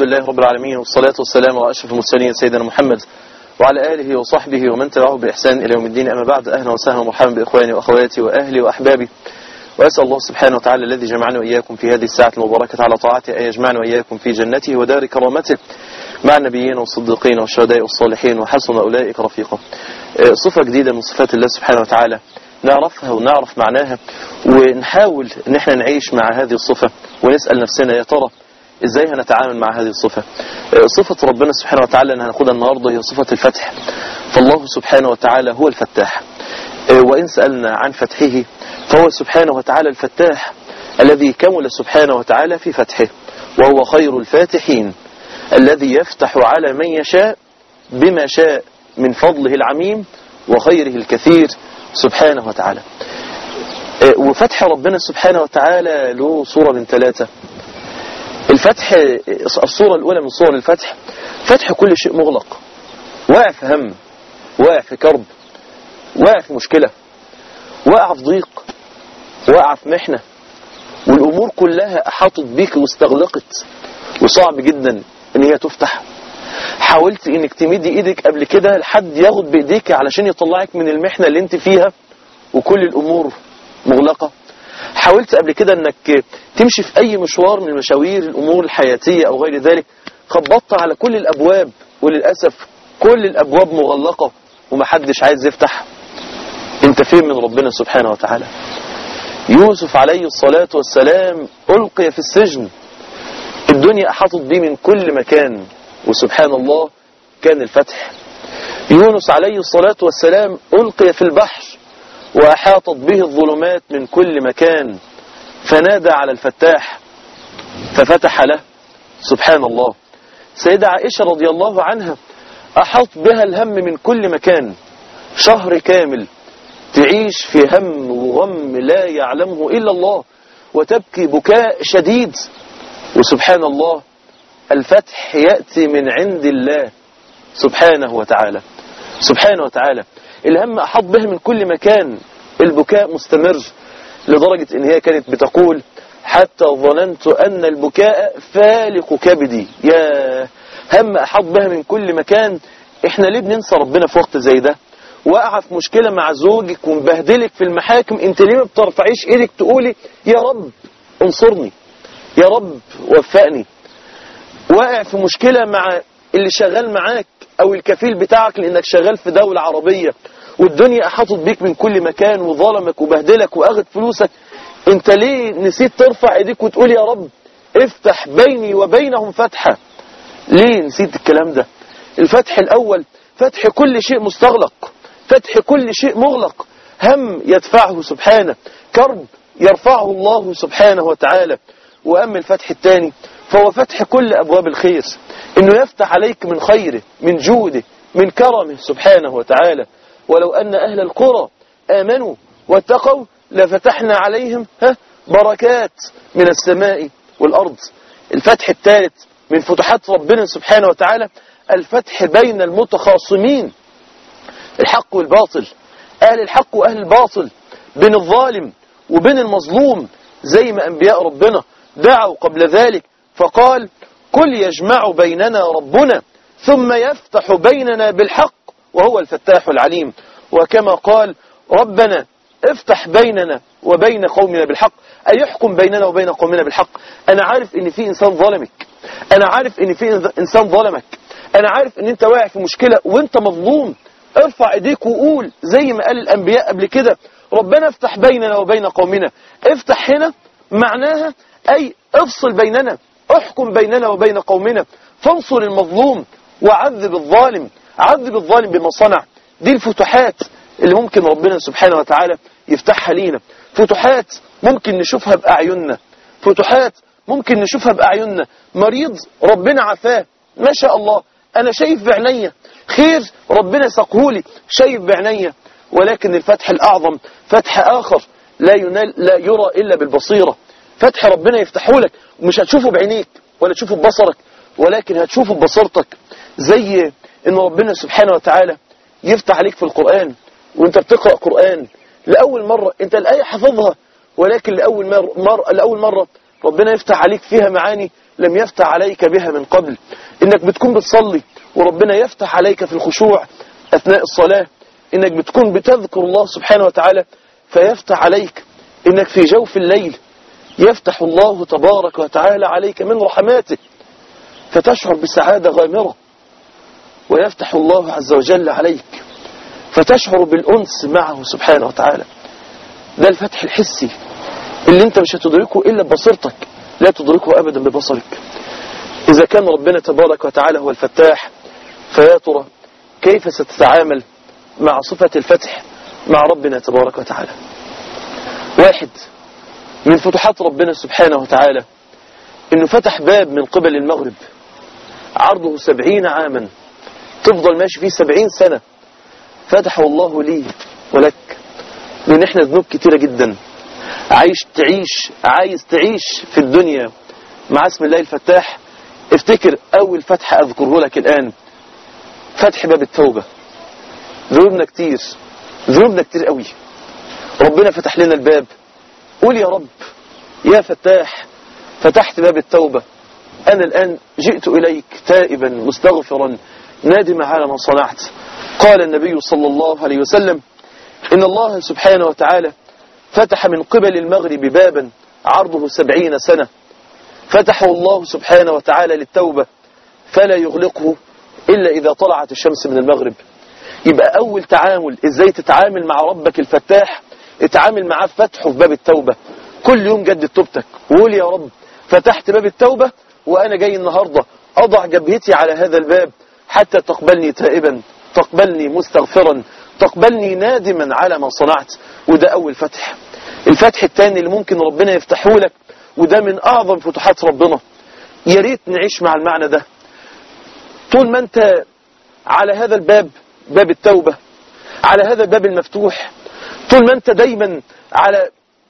الحمد لله رب العالمين والصلاة والسلام على أشرف المرسلين سيدنا محمد وعلى آله وصحبه ومن تبعه بإحسان إلى يوم الدين أما بعد أهلا وسهلا ومرحبا بإخواني وأخواتي وأهلي وأحبابي وأسأل الله سبحانه وتعالى الذي جمعنا وإياكم في هذه الساعة المباركة على طاعته أن يجمعنا وإياكم في جنته ودار كرامته مع النبيين والصديقين والشهداء والصالحين وحسن أولئك رفيقا صفة جديدة من صفات الله سبحانه وتعالى نعرفها ونعرف معناها ونحاول ان احنا نعيش مع هذه الصفة ونسأل نفسنا يا ترى ازاي هنتعامل مع هذه الصفة صفة ربنا سبحانه وتعالى اللي هناخدها النهاردة هي صفة الفتح فالله سبحانه وتعالى هو الفتاح وإن سألنا عن فتحه فهو سبحانه وتعالى الفتاح الذي كمل سبحانه وتعالى في فتحه وهو خير الفاتحين الذي يفتح على من يشاء بما شاء من فضله العميم وخيره الكثير سبحانه وتعالى وفتح ربنا سبحانه وتعالى له صورة من ثلاثة الفتح الصورة الأولى من صور الفتح فتح كل شيء مغلق واقع في هم واقع في كرب واقع في مشكلة واقع في ضيق واقع في محنة والأمور كلها أحاطت بيك واستغلقت وصعب جدا ان هي تفتح حاولت انك تمدي ايدك قبل كده لحد ياخد بايديك علشان يطلعك من المحنة اللي انت فيها وكل الامور مغلقة حاولت قبل كده انك تمشي في اي مشوار من مشاوير الامور الحياتية او غير ذلك خبطت على كل الابواب وللأسف كل الابواب مغلقة ومحدش عايز يفتح انت فين من ربنا سبحانه وتعالى يوسف عليه الصلاة والسلام ألقي في السجن الدنيا أحاطت به من كل مكان وسبحان الله كان الفتح يونس عليه الصلاة والسلام ألقي في البحر وأحاطت به الظلمات من كل مكان فنادى على الفتاح ففتح له سبحان الله سيدة عائشة رضي الله عنها أحاط بها الهم من كل مكان شهر كامل تعيش في هم وغم لا يعلمه إلا الله وتبكي بكاء شديد وسبحان الله الفتح يأتي من عند الله سبحانه وتعالى سبحانه وتعالى الهم أحط به من كل مكان البكاء مستمر لدرجة ان هي كانت بتقول حتى ظننت أن البكاء فالق كبدي يا هم أحط بها من كل مكان احنا ليه بننسى ربنا في وقت زي ده وقع في مشكلة مع زوجك ومبهدلك في المحاكم انت ليه ما بترفعيش ايدك تقولي يا رب انصرني يا رب وفقني واقع في مشكلة مع اللي شغال معاك او الكفيل بتاعك لانك شغال في دولة عربية والدنيا احاطت بيك من كل مكان وظلمك وبهدلك واخد فلوسك انت ليه نسيت ترفع ايديك وتقول يا رب افتح بيني وبينهم فتحة ليه نسيت الكلام ده الفتح الاول فتح كل شيء مستغلق فتح كل شيء مغلق هم يدفعه سبحانه كرب يرفعه الله سبحانه وتعالى وأما الفتح الثاني فهو فتح كل أبواب الخير إنه يفتح عليك من خيره من جوده من كرمه سبحانه وتعالى ولو أن أهل القرى آمنوا واتقوا لفتحنا عليهم ها بركات من السماء والأرض الفتح الثالث من فتحات ربنا سبحانه وتعالى الفتح بين المتخاصمين الحق والباطل أهل الحق وأهل الباطل بين الظالم وبين المظلوم زي ما أنبياء ربنا دعوا قبل ذلك فقال كل يجمع بيننا ربنا ثم يفتح بيننا بالحق وهو الفتاح العليم وكما قال ربنا افتح بيننا وبين قومنا بالحق أي يحكم بيننا وبين قومنا بالحق أنا عارف ان في إنسان ظلمك أنا عارف ان في إنسان ظلمك أنا عارف ان انت واقع في مشكلة وانت مظلوم ارفع ايديك وقول زي ما قال الأنبياء قبل كده ربنا افتح بيننا وبين قومنا افتح هنا معناها أي افصل بيننا احكم بيننا وبين قومنا فانصر المظلوم وعذب الظالم عذب الظالم بما صنع دي الفتوحات اللي ممكن ربنا سبحانه وتعالى يفتحها لينا فتوحات ممكن نشوفها بأعيننا فتوحات ممكن نشوفها بأعيننا مريض ربنا عافاه ما شاء الله أنا شايف بعينيا خير ربنا سقهولي شايف بعينيا ولكن الفتح الأعظم فتح آخر لا, ينال لا يرى إلا بالبصيرة فتح ربنا يفتحه لك ومش هتشوفه بعينيك ولا تشوفه ببصرك ولكن هتشوفه ببصرتك زي ان ربنا سبحانه وتعالى يفتح عليك في القرآن وانت بتقرأ قرآن لأول مرة انت الآية حفظها ولكن لأول مرة, مرة, لأول مرة ربنا يفتح عليك فيها معاني لم يفتح عليك بها من قبل انك بتكون بتصلي وربنا يفتح عليك في الخشوع اثناء الصلاة انك بتكون بتذكر الله سبحانه وتعالى فيفتح عليك انك في جوف الليل يفتح الله تبارك وتعالى عليك من رحماته فتشعر بسعادة غامرة ويفتح الله عز وجل عليك فتشعر بالأنس معه سبحانه وتعالى ده الفتح الحسي اللي انت مش هتدركه إلا ببصيرتك لا تدركه أبدا ببصرك إذا كان ربنا تبارك وتعالى هو الفتاح فيا ترى كيف ستتعامل مع صفة الفتح مع ربنا تبارك وتعالى واحد من فتوحات ربنا سبحانه وتعالى انه فتح باب من قبل المغرب عرضه سبعين عاما تفضل ماشي فيه سبعين سنة فتحه الله لي ولك لان احنا ذنوب كتيرة جدا عايش تعيش عايز تعيش في الدنيا مع اسم الله الفتاح افتكر اول فتح اذكره لك الان فتح باب التوبة ذنوبنا كتير ذنوبنا كتير قوي ربنا فتح لنا الباب قول يا رب يا فتاح فتحت باب التوبة أنا الآن جئت إليك تائبا مستغفرا نادما على ما صنعت قال النبي صلى الله عليه وسلم إن الله سبحانه وتعالى فتح من قبل المغرب بابا عرضه سبعين سنة فتحه الله سبحانه وتعالى للتوبة فلا يغلقه إلا إذا طلعت الشمس من المغرب يبقى أول تعامل إزاي تتعامل مع ربك الفتاح اتعامل معاه فتحه في باب التوبة كل يوم جدد توبتك وقول يا رب فتحت باب التوبة وأنا جاي النهاردة أضع جبهتي على هذا الباب حتى تقبلني تائبا تقبلني مستغفرا تقبلني نادما على ما صنعت وده أول فتح الفتح الثاني اللي ممكن ربنا يفتحه لك وده من أعظم فتوحات ربنا يا ريت نعيش مع المعنى ده طول ما أنت على هذا الباب باب التوبة على هذا الباب المفتوح طول ما أنت دايما على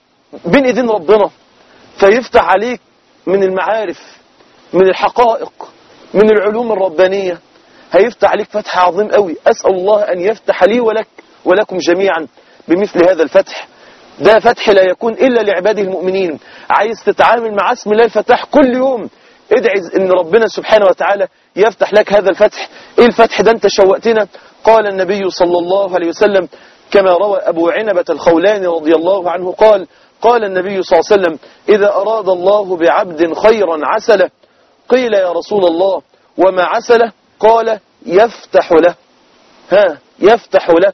بين ايدين ربنا فيفتح عليك من المعارف من الحقائق من العلوم الربانية هيفتح عليك فتح عظيم قوي أسأل الله أن يفتح لي ولك ولكم جميعا بمثل هذا الفتح ده فتح لا يكون إلا لعباده المؤمنين عايز تتعامل مع اسم الله الفتاح كل يوم ادعي ان ربنا سبحانه وتعالى يفتح لك هذا الفتح ايه الفتح ده انت شوقتنا قال النبي صلى الله عليه وسلم كما روى أبو عنبة الخولاني رضي الله عنه قال قال النبي صلى الله عليه وسلم إذا أراد الله بعبد خيرا عسله قيل يا رسول الله وما عسله قال يفتح له ها يفتح له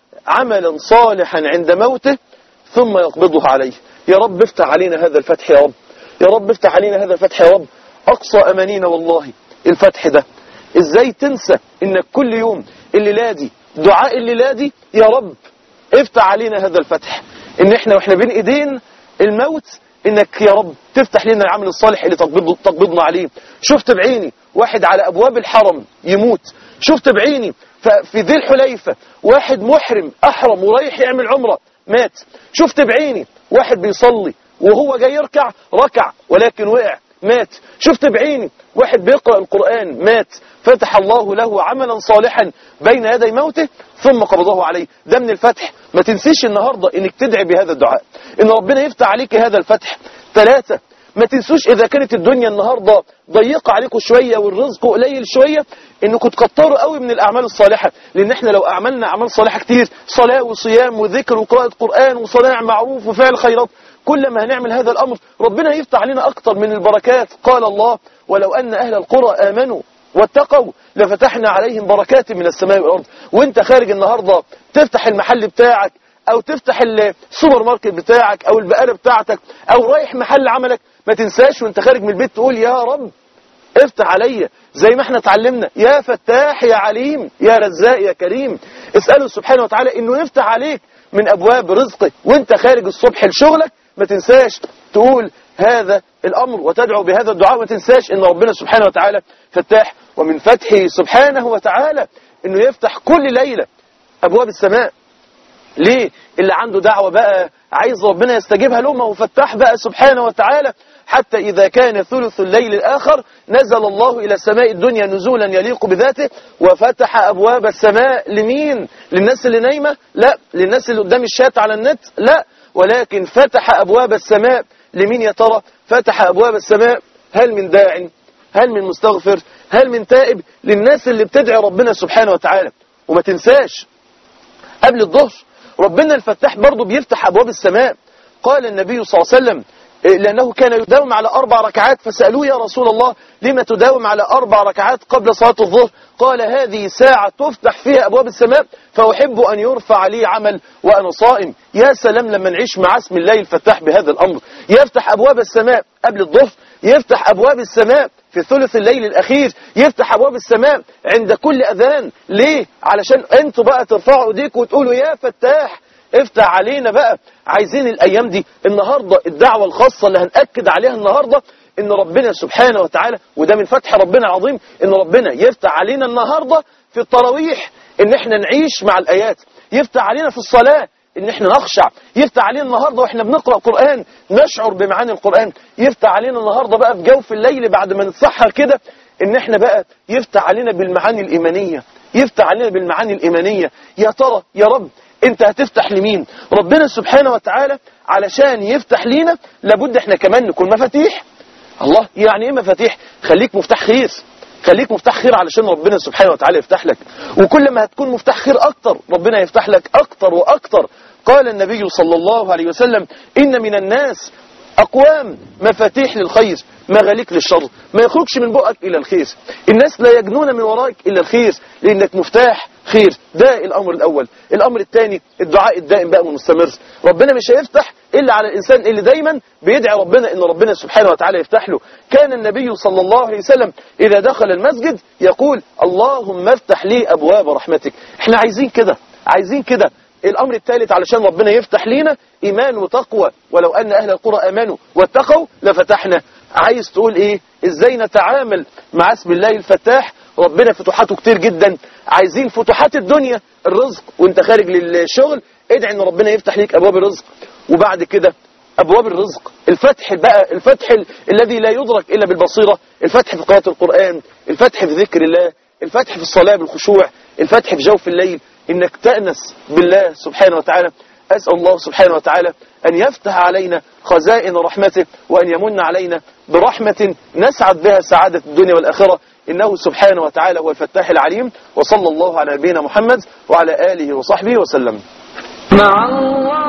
عملا صالحا عند موته ثم يقبضه عليه يا رب افتح علينا هذا الفتح يا رب يا رب افتح علينا هذا الفتح يا رب أقصى أمانينا والله الفتح ده ازاي تنسى انك كل يوم الليلة دي دعاء الليلة دي يا رب افتح علينا هذا الفتح ان احنا واحنا بين ايدين الموت انك يا رب تفتح لنا العمل الصالح اللي تقبض تقبضنا عليه شفت بعيني واحد على ابواب الحرم يموت شفت بعيني في ذي الحليفة واحد محرم احرم ورايح يعمل عمرة مات شفت بعيني واحد بيصلي وهو جاي يركع ركع ولكن وقع مات شفت بعيني واحد بيقرأ القرآن مات فتح الله له عملا صالحا بين يدي موته ثم قبضه عليه ده من الفتح ما تنسيش النهاردة انك تدعي بهذا الدعاء ان ربنا يفتح عليك هذا الفتح ثلاثة ما تنسوش اذا كانت الدنيا النهاردة ضيقة عليكم شوية والرزق قليل شوية انكم تكتروا قوي من الاعمال الصالحة لان احنا لو اعملنا اعمال صالحة كتير صلاة وصيام وذكر وقراءة قرآن وصناع معروف وفعل خيرات كل ما هنعمل هذا الامر ربنا يفتح علينا اكتر من البركات قال الله ولو ان اهل القرى امنوا واتقوا لفتحنا عليهم بركات من السماء والأرض وانت خارج النهاردة تفتح المحل بتاعك او تفتح السوبر ماركت بتاعك او البقالة بتاعتك او رايح محل عملك ما تنساش وانت خارج من البيت تقول يا رب افتح عليا زي ما احنا اتعلمنا يا فتاح يا عليم يا رزاق يا كريم اسأله سبحانه وتعالى انه يفتح عليك من ابواب رزقك وانت خارج الصبح لشغلك ما تنساش تقول هذا الأمر وتدعو بهذا الدعاء ما تنساش ان ربنا سبحانه وتعالى فتاح ومن فتحه سبحانه وتعالى انه يفتح كل ليلة ابواب السماء ليه اللي عنده دعوة بقى عايز ربنا يستجيبها له ما هو فتاح بقى سبحانه وتعالى حتى إذا كان ثلث الليل الآخر نزل الله إلى سماء الدنيا نزولا يليق بذاته وفتح أبواب السماء لمين للناس اللي نايمة لا للناس اللي قدام الشات على النت لا ولكن فتح أبواب السماء لمين يا ترى فتح أبواب السماء هل من داع هل من مستغفر هل من تائب للناس اللي بتدعي ربنا سبحانه وتعالى وما تنساش قبل الظهر ربنا الفتاح برضه بيفتح أبواب السماء قال النبي صلى الله عليه وسلم لأنه كان يداوم على أربع ركعات فسألوه يا رسول الله لما تداوم على أربع ركعات قبل صلاة الظهر قال هذه ساعة تفتح فيها أبواب السماء فأحب أن يرفع لي عمل وأنا صائم يا سلام لما نعيش مع اسم الله الفتاح بهذا الأمر يفتح أبواب السماء قبل الظهر يفتح أبواب السماء في ثلث الليل الأخير يفتح أبواب السماء عند كل أذان ليه؟ علشان أنتوا بقى ترفعوا ايديكم وتقولوا يا فتاح افتح علينا بقى عايزين الأيام دي النهاردة الدعوة الخاصة اللي هنأكد عليها النهاردة ان ربنا سبحانه وتعالى وده من فتح ربنا العظيم ان ربنا يفتح علينا النهاردة في التراويح ان احنا نعيش مع الآيات يفتح علينا في الصلاة ان احنا نخشع يفتح علينا النهاردة واحنا بنقرأ قرآن نشعر بمعاني القرآن يفتح علينا النهاردة بقى في جوف الليل بعد ما نتسحر كده ان احنا بقى يفتح علينا بالمعاني الإيمانية يفتح علينا بالمعاني الإيمانية يا ترى يا رب انت هتفتح لمين ربنا سبحانه وتعالى علشان يفتح لينا لابد احنا كمان نكون مفاتيح الله يعني ايه مفاتيح خليك مفتاح خير خليك مفتاح خير علشان ربنا سبحانه وتعالى يفتح لك وكل ما هتكون مفتاح خير اكتر ربنا يفتح لك اكتر واكتر قال النبي صلى الله عليه وسلم ان من الناس أقوام مفاتيح للخير مغاليك للشر ما يخرجش من بقك إلى الخير الناس لا يجنون من وراك إلا الخير لأنك مفتاح خير ده الأمر الأول الأمر الثاني الدعاء الدائم بقى والمستمر ربنا مش هيفتح إلا على الإنسان اللي دايما بيدعي ربنا إن ربنا سبحانه وتعالى يفتح له كان النبي صلى الله عليه وسلم إذا دخل المسجد يقول اللهم افتح لي أبواب رحمتك احنا عايزين كده عايزين كده الأمر الثالث علشان ربنا يفتح لينا إيمان وتقوى ولو أن أهل القرى أمانوا واتقوا لفتحنا عايز تقول إيه إزاي نتعامل مع اسم الله الفتاح ربنا فتوحاته كتير جدا عايزين فتوحات الدنيا الرزق وانت خارج للشغل ادعي ان ربنا يفتح ليك أبواب الرزق وبعد كده أبواب الرزق الفتح بقى الفتح ال- الذي لا يدرك إلا بالبصيرة الفتح في قراءة القرآن الفتح في ذكر الله الفتح في الصلاة بالخشوع الفتح في جوف الليل إنك تأنس بالله سبحانه وتعالى أسأل الله سبحانه وتعالى أن يفتح علينا خزائن رحمته وأن يمن علينا برحمة نسعد بها سعادة الدنيا والآخرة إنه سبحانه وتعالى هو الفتاح العليم وصلى الله على نبينا محمد وعلى آله وصحبه وسلم مع الله